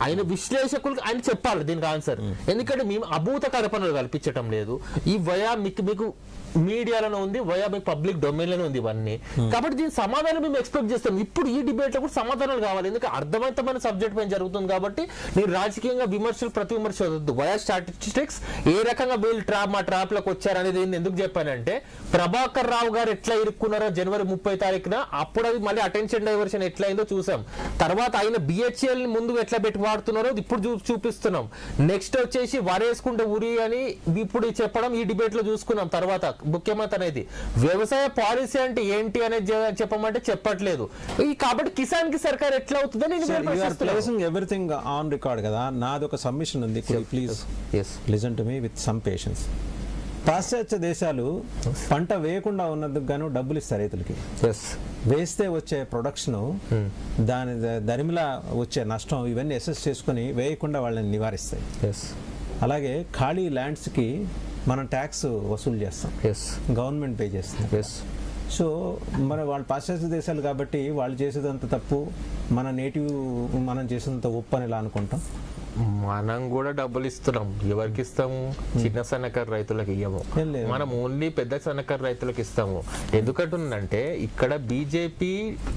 ఆయన విశ్లేషకులకు ఆయన చెప్పాలి దీనికి ఆన్సర్ ఎందుకంటే మేము అభూత కల్పనలు కల్పించటం లేదు ఈ వయా మీకు మీకు మీడియాలోనే ఉంది వయా మీకు పబ్లిక్ డొమైన్ లోనే ఉంది ఇవన్నీ కాబట్టి దీని సమాధానం మేము ఎక్స్పెక్ట్ చేస్తాం ఇప్పుడు ఈ డిబేట్ లో కూడా సమాధానాలు కావాలి ఎందుకంటే అర్థవంతమైన సబ్జెక్ట్ పైన జరుగుతుంది కాబట్టి మీరు రాజకీయంగా విమర్శలు ప్రతి విమర్శ వద్దు వయా స్టాటిస్టిక్స్ ఏ రకంగా వీళ్ళు ట్రాప్ మా ట్రాప్ లోకి వచ్చారనేది నేను ఎందుకు చెప్పానంటే ప్రభాకర్ రావు గారు ఎట్లా ఇరుక్కున్నారో జనవరి ముప్పై తారీఖున అప్పుడు అది మళ్ళీ అటెన్షన్ డైవర్షన్ ఎట్లా అయిందో చూసాం తర్వాత ఆయన బిహెచ్ఎల్ ని ముందు ఎట్లా పెట్టి వాడుతున్నారో ఇది ఇప్పుడు చూ- చూపిస్తున్నాం నెక్స్ట్ వచ్చేసి వరేసుకుంటే ఉరి అని ఇప్పుడు చెప్పడం ఈ డిబేట్ లో చూసుకున్నాం తర్వాత ముఖ్యమంత్రి అనేది వ్యవసాయ పాలసీ అంటే ఏంటి అనేది చె- చెప్పమంటే చెప్పట్లేదు ఈ కాబట్టి కిసాన్ కి సర్కార్ ఎట్లా అవుతుందని నేను యు ఆర్ ప్రశ్నిస్తున్నాను. ప్లేసింగ్ ఎవ్రీథింగ్ ఆన్ రికార్డ్ కదా నాది ఒక సబ్మిషన్ ఉంది please Yes. Listen to me with some patience పాశ్చాత్య దేశాలు పంట వేయకుండా ఉన్నందుకు గాను డబ్బులు ఇస్తారు రైతులకి Yes. వేస్తే వచ్చే ప్రొడక్షన్ దాని ద- దరిమిలా వచ్చే నష్టం ఇవన్నీ అసెస్ చేసుకుని వేయకుండా వాళ్ళని నివారిస్తాయి Yes. అలాగే ఖాళీ ల్యాండ్స్కి మనం ట్యాక్స్ వసూలు చేస్తాం Yes. గవర్నమెంట్ పే చేస్తుంది Yes. సో మన వాళ్ళు పాశ్చాత్య దేశాలు కాబట్టి వాళ్ళు చేసేదంత తప్పు మన నేటివ్ మనం చేసేదంత ఉప్పు అని ఇలా అనుకుంటాం మనం కూడా డబ్బులు ఇస్తున్నాం ఎవరికి ఇస్తాము చిన్న సన్నకారు రైతులకు ఇయ్యము ఏం లేదు. మనం ఓన్లీ పెద్ద సన్నకారు రైతులకు ఇస్తాము ఎందుకంటుందంటే ఇక్కడ బీజేపీ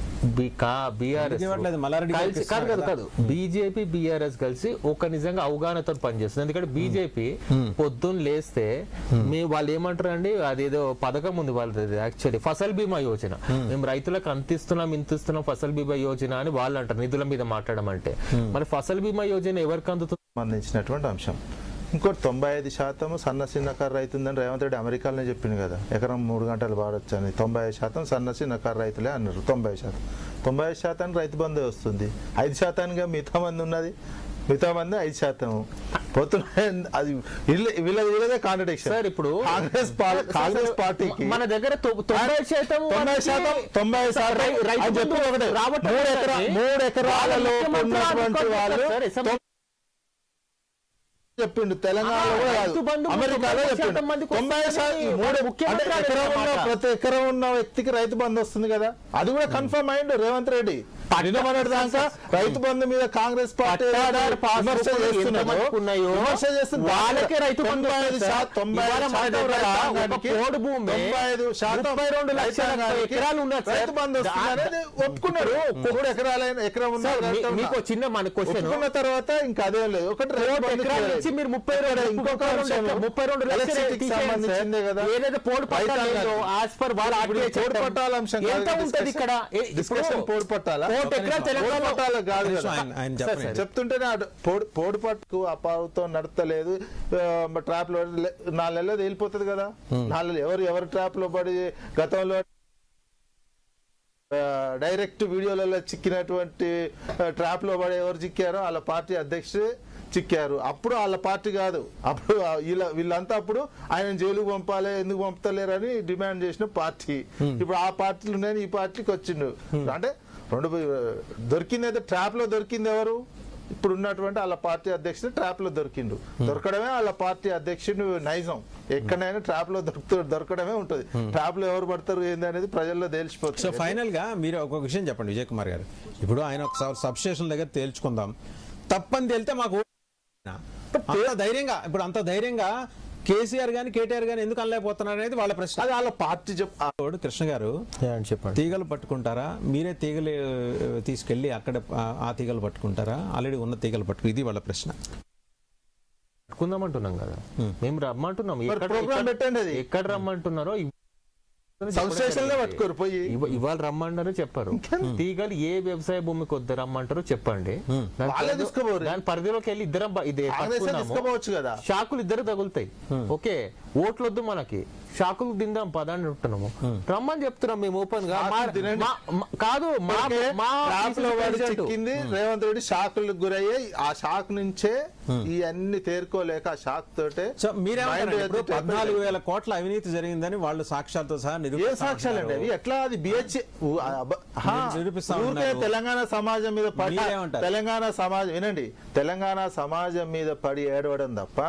బీఆర్ఎస్ ఇవ్వట్లేదు, మల్లారెడ్డి గారికి కలిసి కాదు కాదు ఇస్తున్నారు కాదు బీజేపీ బీఆర్ఎస్ కలిసి ఒక నిజంగా అవగాహనతో పనిచేస్తుంది ఎందుకంటే బీజేపీ పొద్దున్న లేస్తే మీ వాళ్ళు ఏమంటారు అండి అదేదో పథకం ఉంది వాళ్ళది యాక్చువల్లీ ఫసల్ బీమా యోజన మేము రైతులకు అంత ఇస్తున్నాం ఇంత ఇస్తున్నాం ఫసల్ బీమా యోజన అని వాళ్ళు అంటారు నిధుల మీద మాట్లాడమంటే మరి ఫసల్ బీమా యోజన ఎవరికి అందుతుంది సంబంధించినటువంటి అంశం ఇంకోటి తొంభై ఐదు శాతం సన్న చిన్నకారు రైతుందని రేవంత్ రెడ్డి అమెరికాలోనే చెప్పింది కదా ఎకరం మూడు గంటలు వాడొచ్చు అని తొంభై ఐదు శాతం సన్న చిన్నకారు రైతులే అన్నారు తొంభై ఐదు శాతం తొంభై ఐదు శాతానికి రైతు బంధు వస్తుంది ఐదు శాతానికి మిగతా మంది ఉన్నది మిగతా మంది ఐదు శాతం పోతున్న అది వీళ్ళ వీళ్ళ వీళ్ళదే కాంట్రడిక్షన్ సార్ ఇప్పుడు కాంగ్రెస్ పార్- కాంగ్రెస్ పార్టీకి మన దగ్గర తొ- తొంభై శాతం తొంభై శాతం తొంభై శాతం రై- రైతు అని చెప్పింది బంధు ఒకటే. రావట్లేదు మూడు ఎకరా సార్. మూడు ఎకరాలలో ముఖ్యమంత్రి ఉన్నటువంటి అధికారులు వాళ్ళు సార్, ఎసం- చెప్పిండు తెలంగాణలో కూడా కాదు. రైతు బంధు అమెరికాలో తొంభై చెప్పిండు శాతం మందికి తొంభై వస్తుందని శాతం మూడు ముఖ్యమంత్రి అంటే ఎకరం ఉన్న అన్నమాట. ప్రతి ఎకరం ఉన్న వ్యక్తికి రైతు బంధు వస్తుంది కదా అది కూడా కన్ఫర్మ్ అయిండు రేవంత్ రెడ్డి నిన్న మొన్నటి దాకా రైతు బంధు మీద కాంగ్రెస్ పార్టీ పట్టాదారు పాస్ విమర్శ బుక్లు చేస్తున్నారు. ఎంతమందికి ఉన్నాయో విమర్శ చేస్తున్నారు. వాళ్ళకే రైతు బంధు తొంభై ఐదు వస్తుంది శాతం- సార్. తొంభై ఐదు ఇవాళ మన శాతం దగ్గర రైతాంగానికి ఒక పోడు భూమి తొంభై ఐదు శాతం ముప్పై రెండు లక్షల రైతాంగానికి ఎకరాలు ఉన్నది సార్. రైతు బంధు వస్తుంది అనేది ఒప్పుకున్నారు మూడు ఎకరాలైన ఎకరం ఉన్న సార్, మీ- రైతు మీకు ఉన్న- చిన్న మన క్వశ్చన్ ఒప్పుకున్న తర్వాత ఇంకా అదే లేదు ఒకటి రైతు కోటి బంధు ఎకరాల లేదు. నుంచి మీరు ముప్పై రెండు ఇంకొక ముప్పై రెండు అంశం లక్షలు- ముప్పై రెండు లక్షలు ఎలక్ట్రిసిటీకి తీసేయండి సంబంధించిందే సార్. కదా. ఏదైతే పోడు పట్టాలు రైతాంగానికి. లేదో, as per వాళ్ళ ఇప్పుడు RTA పోడు చట్టం. పట్టాల అంశం కాదు ఎంత కదా ఉంటది discussion. ఇక్కడ ఏ- ఇప్పుడు డిస్కషన్ పోడు పట్టాల కోటి ఎకరాలు పోడు తెలంగాణ పట్టాల కాదు కదా. ఆయన- ఆయన సార్, చెప్పండి. సార్. చెప్తుంటేనే అటు పోడు పోడు పట్టుకు ఆ పావుతో నడతలేదు ట్రాప్ లో లే- నాలుగు నెలలు వెళ్ళిపోతుంది కదా నాలుగు నెలలు ఎవరు ఎవరు ట్రాప్ లో పడి గతంలో ఆ, డైరెక్ట్ వీడియోలలో చిక్కినటువంటి ట్రాప్ లో పడి ఎవరు చిక్కారో వాళ్ళ పార్టీ అధ్యక్షుడే చిక్కారు అప్పుడు వాళ్ళ పార్టీ కాదు అప్పుడు ఆ వీళ్ళ వీళ్ళంతా అప్పుడు ఆయన జైలుకు పంపాలి ఎందుకు పంపుతలేరని డిమాండ్ చేసిన పార్టీ ఇప్పుడు ఆ పార్టీలు ఉన్నాయి ఈ పార్టీకి వచ్చిండు అంటే రెండు దొరికింది అయితే ట్రాప్ లో దొరికింది ఎవరు ఇప్పుడు ఉన్నటువంటి వాళ్ళ పార్టీ అధ్యక్షుడు ట్రాప్ లో దొరికిండు దొరకడమే వాళ్ళ పార్టీ అధ్యక్షుడు నైజం ఎక్కడైనా ట్రాప్ లో దొరుకుతూ దొరకడమే ఉంటుంది ట్రాప్ లో ఎవరు పడతారు ఏంది అనేది ప్రజల్లో సో తెలిసిపోతుంది ఫైనల్ గా మీరు ఒక విషయం చెప్పండి విజయ్ కుమార్ గారు ఇప్పుడు ఆయన ఒక సబ్ స్టేషన్ దగ్గర తేల్చుకుందాం తప్పని తేలితే మాకు ఓ- అంత ధైర్యంగా ఇప్పుడు అంత ధైర్యంగా కేసీఆర్ గాని కేటీఆర్ గాని ఎందుకు అనలేకపోతున్నారు అనేది వాళ్ళ ప్రశ్న అది వాళ్ళ పార్టీ చెప్ ఆ- ఇప్పుడు కృష్ణ గారు చెప్పండి తీగలు పట్టుకుంటారా మీరే తీగలు ఆ, తీసుకెళ్లి అక్కడ ఆ- ఆ తీగలు పట్టుకుంటారా ఆల్రెడీ ఉన్న తీగలు పట్టుకు ఇది వాళ్ళ ప్రశ్న పట్టుకుందామంటున్నాం కదా మేము రమ్మంటున్నాం మరి ఎక్కడ- program ఎక్కడ- పెట్టండి అది. ఎక్కడ రమ్మంటున్నారో ఇవ్- సబ్ స్టేషన్ లో పట్టుకోరు పోయి ఇవ- ఇవాళ రమ్మంటారు చెప్పారు తీగలు ఏ వ్యవసాయ భూమికి వద్ద రమ్మంటారో చెప్పండి దాని వాళ్ళే పరిధి- తీసుకుపోరు. దాని పరిధిలోకి వెళ్ళి ఇద్దరం బ- ఇది కాంగ్రెస్ పట్టుకున్నాము. తీసుకోవచ్చు కదా షాకులు ఇద్దరు తగులుతాయి ఓకే ఓట్లు వద్దు మనకి షాకులు తిందాం పదాన్ని ఉంటున్నాము రమ్మని చెప్తున్నాం మేము ఓపెన్ గా మా- షాకులు తినండి. మా- మా- కాదు మా మా ట్రాప్ లో వాడి president. చిక్కింది రేవంత్ రెడ్డి షాకులకు గురయ్యాయి ఆ షాక్ నుంచే ఈ అన్ని తేరుకోలేక ఆ షాక్ తోటే సో మీరేమంటారు Mind ఇప్పుడు ఎత్తి పద్నాలుగు వేల కోట్ల అవినీతి జరిగిందని వాళ్ళు సాక్ష్యాలతో సహా ఏ నిరూపిస్తా సాక్ష్యాలు అండి ఉంటున్నారు. అవి ఎట్లా అది బిహెచ్ మీరు నిరూపిస్తా ఉన్నారు. తెలంగాణ సమాజం మీద పడి మీరేమంటారు? తెలంగాణ సమాజం వినండి తెలంగాణ సమాజం మీద పడి ఏడవడం తప్ప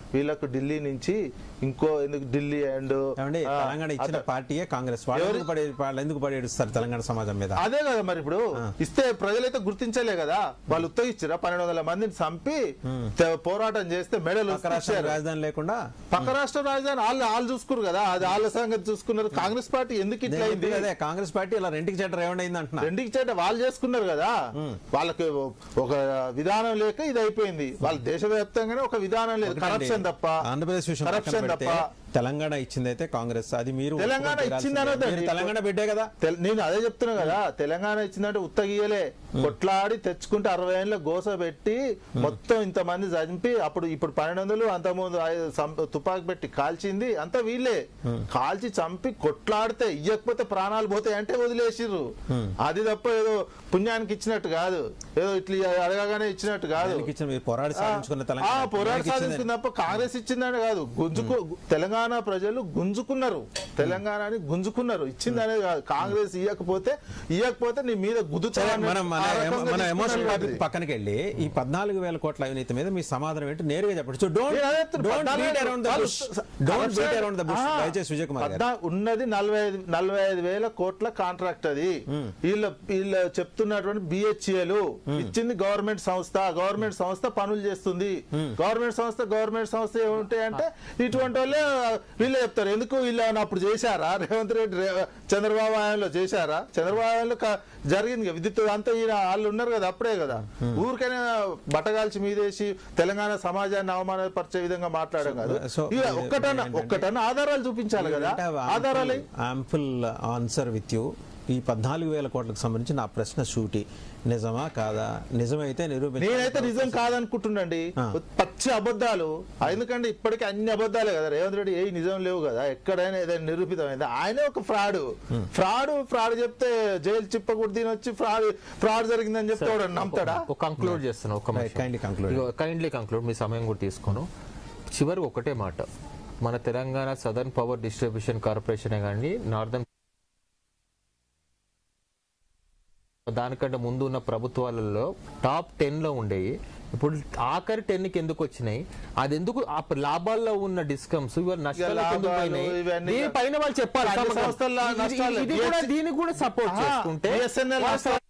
వీళ్ళకు ఢిల్లీ నుంచి ఇంకో ఎందుకు ఢిల్లీ అండ్ ఏమండి తెలంగాణ ఇచ్చిన పార్టీయే కాంగ్రెస్ వాళ్ళు ఎవరు- ఎందుకు పడి వాళ్ళు ఎందుకు పడి ఏడుస్తారు తెలంగాణ సమాజం మీద అదే కదా మరి ఇప్పుడు ఇస్తే ప్రజలైతే గుర్తించలే కదా వాళ్ళు ఉత్తగిచ్చిరా పన్నెండు వందల మందిని చంపి తె- పోరాటం చేస్తే మెడలు పక్క రాష్ట్రానికి రాజధాని లేకుండా పక్క రాష్ట్ర రాజధాని వాళ్ళు వాళ్ళు చూసుకున్నారు కదా అది వాళ్ళ సంగతి చూసుకున్నారు కాంగ్రెస్ పార్టీ ఎందుకు ఇట్లా నేను అయింది చెప్పేది అదే కాంగ్రెస్ పార్టీ ఇలా రెండుకి చెట్ట ఏమండి అయింది అంటున్నా రెండుకి చేట వాళ్ళు చేసుకున్నారు కదా వాళ్ళకి ఒక విధానం లేక ఇది అయిపోయింది వాళ్ళ దేశవ్యాప్తంగానే ఒక విధానం లేదు కరప్షన్ తప్ప ఆంధ్రప్రదేశ్ విషయం పక్కన కరప్షన్ పెడితే తప్ప తెలంగాణ ఇచ్చింది అయితే కాంగ్రెస్ అది మీరు తెలంగాణ ఒప్పుకొని ఇచ్చింది తీరాల్సిందే. అనొద్దండి. మీరు తెలంగాణ బిడ్డే కదా తెల్- నేను అదే చెప్తున్నా కదా తెలంగాణ ఇచ్చిందంటే ఉత్తగీయలే కొట్లాడి తెచ్చుకుంటే అరవై ఏళ్ళ గోస పెట్టి మొత్తం ఇంతమంది చంపి అప్పుడు ఇప్పుడు పన్నెండు వందలు అంతకుముందు ఐ- సం- తుపాకి పెట్టి కాల్చింది అంతా వీళ్ళే కాల్చి చంపి కొట్లాడితే ఇయ్యకపోతే ప్రాణాలు పోతాయి అంటే వదిలేసిర్రు అది తప్ప ఏదో పుణ్యానికి ఇచ్చినట్టు కాదు ఏదో ఇట్లా అడగగానే ఇచ్చినట్టు కాదు దానికి ఇచ్చిన మీరు పోరాడి సాధించుకున్న ఆ తెలంగాణ పోరాట దానికి ఇచ్చింది. సాధించుకున్న తప్ప కాంగ్రెస్ ఇచ్చిందని కాదు గుంజుకు తెలంగాణ ప్రజలు గుంజుకున్నారు తెలంగాణని గుంజుకున్నారు ఇచ్చింది అనేది కాదు కాంగ్రెస్ ఇవ్వకపోతే ఇవ్వకపోతే నీ మీద గుద్దుతా సరే, అన్నట్టు మనం మన ఆ రకంగా మన తీసుకున్నారు ఎమోషనల్ టాపిక్ కాబట్టి. పక్కనకి వెళ్ళి ఈ పద్నాలుగు వేల కోట్ల అవినీతి మీద మీ సమాధానం ఏంటి నేరుగా చెప్పండి సో డోంట్ నేను అదే చెప్తున్నా, డోంట్ పద్నాలుగు బీట్ అరౌండ్ ద వాళ్ళు బుష్ స- don't corruption- beat around the bush ఆ, దయచేసి విజయ్ కుమార్ గారు పద్నా- ఉన్నది నలభై ఐదు నలభై ఐదు వేల కోట్ల కాంట్రాక్ట్ అది వీళ్ళ వీళ్ళ చెప్తున్నటువంటి బిహెచ్ఏలు ఇచ్చింది గవర్నమెంట్ సంస్థ గవర్నమెంట్ సంస్థ పనులు చేస్తుంది గవర్నమెంట్ సంస్థ గవర్నమెంట్ సంస్థ ఏముంటాయంటే ఇటువంటి వాళ్ళే వీళ్ళే చెప్తారు ఎందుకు వీళ్ళు ఏమన్నా అప్పుడు చేశారా రేవంత్ రెడ్డి రే- చంద్రబాబు హయాంలో చేశారా చంద్రబాబు హయాంలో క- జరిగింది కదా విద్యుత్ అంతా ఈయన వాళ్ళు ఉన్నారు కదా అప్పుడే కదా ఊరికైనా బట్టగాల్చి మీదేసి తెలంగాణ సమాజాన్ని అవమానపరిచే విధంగా మాట్లాడడం కాదు సో ఇక ఇది- ఒక్కటన్నా ఏంటంటే- ఒక్కటన్నా ఆధారాలు చూపించాలి కదా ఆధారాలు ఆంపుల్ ఆన్సర్ విత్ యూ ఈ పద్నాలుగు వేల కోట్లకు సంబంధించి నా ప్రశ్న సూటి నిజమా కాదా నిజమైతే నిరూపించ నేనైతే నిజం కాదనుకుంటున్నాండి ఆ. పచ్చి అబద్ధాలు ఎందుకంటే ఇప్పటికీ అన్ని అబద్ధాలే కదా రేవంత్ రెడ్డి ఏ నిజం లేవు కదా ఎక్కడైనా ఏదైనా నిరూపితమైంది ఆయనే ఒక ఫ్రాడ్ ఫ్రాడ్ ఫ్రాడ్ చెప్తే జైలు చిప్పకూడదు దీని వచ్చి ఫ్రాడ్ ఫ్రాడ్ జరిగిందని చెప్తే వాడు నమ్ముతాడా ఒక కంక్లూడ్ చేస్తాను ఒక Right, kindly conclude. Kindly conclude మీ సమయం కూడా తీసుకోను చివరికి ఒకటే మాట మన Telangana southern power distribution corporation కానీ నార్దర్న్ దానికంటే ముందు ఉన్న ప్రభుత్వాలలో టాప్ టెన్ లో ఉండేవి ఇప్పుడు ఆఖరి టెన్ కి ఎందుకు వచ్చినాయి అది ఎందుకు ఆ లాభాల్లో ఉన్న డిస్కమ్స్ ఇవాళ నష్టాలకు ఎందుకు లాభాలు పోయినాయి ఇవన్నీ దీని పైన వాళ్ళు చెప్పాలి అన్ని సమాధానం. సంస్థల్లో ఇది- నష్టాలు. ఇది కూడా BSc దీనికి కూడా సపోర్ట్ ఆ, చేసుకుంటే BSNL వాళ్ళ నష్టాలు.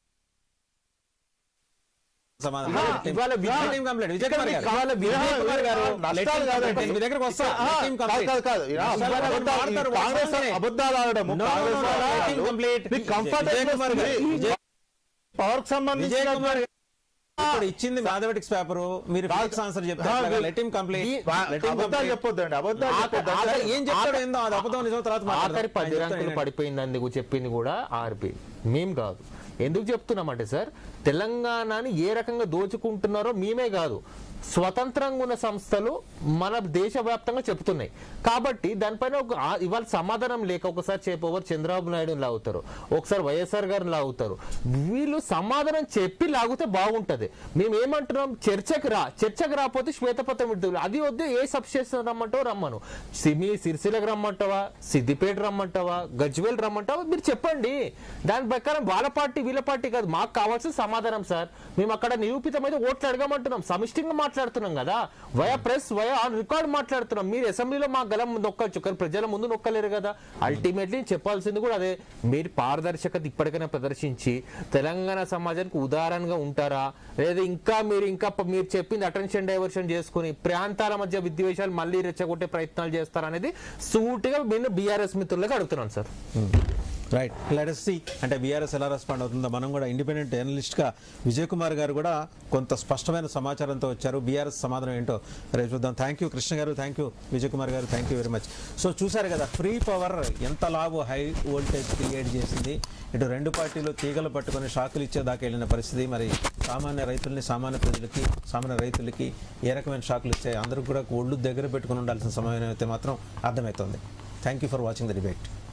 సమాధానం ఆ, Let him- ఇవాళ Let Vijay- him complete. Vijay Kumar గారు. ఇవాళ విజయ్ కుమార్ గారు నష్టాలు Let him కాదండి. complete. మీ దగ్గరకు వస్తా. ఆ, Let him కాదు, complete. కాదు, కాదు. ఇలా నష్టాలు అబద్ధాలు ఆడతారు, కాంగ్రెస్ వాస్తవమే. అబద్ధాలు ఆడడం No, no, కాంగ్రెస్ no, వాళ్ళు let him complete. మీకు కంఫర్ట్ విజయ్ కుమార్ గారు. విజయ్- పవర్ కి సంబంధించి విజయ్ కుమార్ గారు ఇప్పుడు ఇచ్చింది మ్యాథమెటిక్స్ పేపర్ మీరు ఫిజిక్స్ ఆన్సర్ చెప్తారు let him complete let him అబద్ధాలు చెప్పొద్దండి అబద్ధాలు చెప్పొద్దు. ఆఖరి- ఏం చెప్తాడు ఏందో అది అబద్ధం నిజం తర్వాత ఆఖరి మాట్లాడదాం. పది ఆయన ర్యాంకులు చెప్తాడు పడిపోయిందని చెప్పింది కూడా ఆర్పి మేం కాదు ఎందుకు చెప్తున్నామంటే సార్ తెలంగాణని ఏ రకంగా దోచుకుంటున్నారో మేమే కాదు స్వతంత్రంగా ఉన్న సంస్థలు మన దేశవ్యాప్తంగా చెప్తున్నాయి కాబట్టి దానిపైన ఒక ఆ- ఇవాళ సమాధానం లేక ఒకసారి చెప్పవర్ చంద్రబాబు నాయుడు లాగుతారు ఒకసారి వైఎస్ఆర్ గారిని లాగుతారు వీళ్ళు సమాధానం చెప్పి లాగితే బాగుంటది మేము ఏమంటున్నాం చర్చకు రా చర్చకు రాకపోతే శ్వేతపత్రం విడుదల అది వద్దు ఏ సబ్స్టేషన్ రమ్మంటావో రమ్మను సిమి సిరిసిలకు రమ్మంటావా సిద్దిపేట రమ్మంటావా గజ్వేల్ రమ్మంటావా మీరు చెప్పండి దాని ప్రకారం వాళ్ళ పార్టీ వీళ్ళ పార్టీ కాదు మాకు కావాల్సిన సమాధానం సార్ మేము అక్కడ నిరూపితమైతే ఓట్లు అడగమంటున్నాం సమిష్టిగా మాట్లాడుతున్నాం కదా via press via on record మాట్లాడుతున్నాం మీరు అసెంబ్లీలో మా గలం నొక్కచ్చు కానీ ప్రజల ముందు నొక్కలేరు కదా అల్టిమేట్లీ చెప్పాల్సింది కూడా అదే మీరు పారదర్శకత ఇప్పటికైనా ప్రదర్శించి తెలంగాణ సమాజానికి ఉదాహరణగా ఉంటారా లేదా ఇంకా మీరు ఇంకా ప- మీరు చెప్పింది అటెన్షన్ డైవర్షన్ చేసుకుని ప్రాంతాల మధ్య విద్వేషాలు మళ్ళీ రెచ్చగొట్టే ప్రయత్నాలు చేస్తారనేది సూటిగా నేను బీఆర్ఎస్ మిత్రులకు అడుగుతున్నాను సార్ రైట్ లెట్ సి అంటే బీఆర్ఎస్ ఎలా రెస్పాండ్ అవుతుందో మనం కూడా ఇండిపెండెంట్ జర్నలిస్ట్ గా విజయ్ కుమార్ గారు కూడా కొంత స్పష్టమైన సమాచారంతో వచ్చారు బీఆర్ఎస్ సమాధానం ఏంటో రేపు చూద్దాం థ్యాంక్ యూ కృష్ణ గారు thank you Vijay Kumar garu thank you very much so చూసారు కదా ఫ్రీ పవర్ ఎంత లాభ హై వోల్టేజ్ క్రియేట్ చేసింది ఇటు రెండు పార్టీలు తీగలు పట్టుకొని షాకులు ఇచ్చేదాకా వెళ్ళిన పరిస్థితి మరి సామాన్య రైతుల్ని సామాన్య ప్రజలకి సామాన్య రైతులకి ఏ రకమైన షాకులు ఇచ్చాయి అందరూ కూడా ఒళ్ళు దగ్గర పెట్టుకుని ఉండాల్సిన సమయం అయితే మాత్రం అర్థమవుతుంది thank you for watching the debate